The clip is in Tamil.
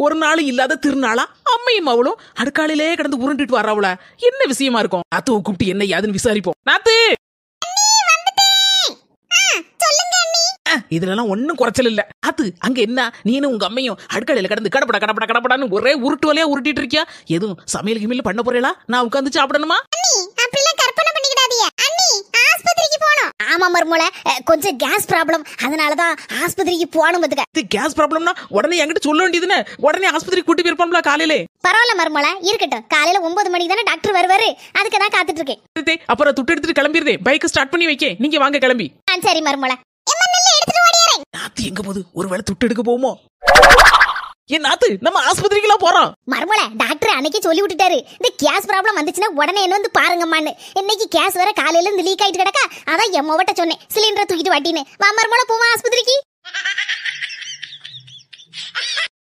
ஒரு நாள் இல்லாத திருநாளா அம்மையும் அவளும் அடுக்காலையிலே கிடந்து உருண்டுட்டு வர்றவள என்ன விஷயமா இருக்கும் நாத்துவை கூப்பிட்டு என்ன யாதுன்னு விசாரிப்போம் நாத்து அஹ், இதுலலாம் ஒண்ணும் குறைச்சல் இல்ல அது அங்க என்ன நீனும் உங்க அம்மையும் அடுக்கலையில கடந்து கடப்பட கடப்பட கடப்படான்னு ஒரே உருட்டு வலையா உருட்டிட்டு இருக்கியா எதுவும் சமையல் கிமையில பண்ண போறீங்களா நான் உட்காந்து சாப்பிடணுமா அப்படிலாம் கற்பனை பண்ணிக்கிடாதீங்க அண்ணி ஆஸ்பத்திரிக்கு போகணும் ஆமா மர்மோல கொஞ்சம் கேஸ் ப்ராப்ளம் அதனால தான் ஆஸ்பத்திரிக்கு போகணும் பத்துக்க இது கேஸ் ப்ராப்ளம்னா உடனே என்கிட்ட சொல்ல வேண்டியதுன்னு உடனே ஆஸ்பத்திரி கூட்டி போயிருப்போம்ல காலையிலே பரவாயில்ல மர்மோல இருக்கட்டும் காலையில ஒன்பது மணிக்கு தானே டாக்டர் வருவாரு அதுக்கு தான் காத்துட்டு இருக்கேன் தே, அப்புறம் துட்டு எடுத்துட்டு கிளம்பிடுதே பைக்கை ஸ்டார்ட் பண்ணி வைக்க நீங்க வாங்க கிளம்பி ஆ சரி மர்மோல எடுத்துட்டு ஓடியாரேன் நாத்து எங்க போகுது ஒருவேளை துட்டு எடுக்க போவோமோ ஏன் நாத்து நம்ம ஆஸ்பத்திரிக்கெல்லாம் போறோம் மர்மோல டாக்டர் அன்னைக்கு சொல்லி விட்டுட்டாரு இந்த கேஸ் ப்ராப்ளம் வந்துச்சுன்னா உடனே என்ன வந்து பாருங்கம்மான்னு இன்னைக்கு கேஸ் வேற காலையில இருந்து லீக் ஆயிட்டு கிடக்கா அதான் என் மொவட்ட சொன்னேன் சிலிண்டரை தூக்கிட்டு வாட்டின்னு வா மர்மோல போவா ஆஸ்பத்திரிக்கு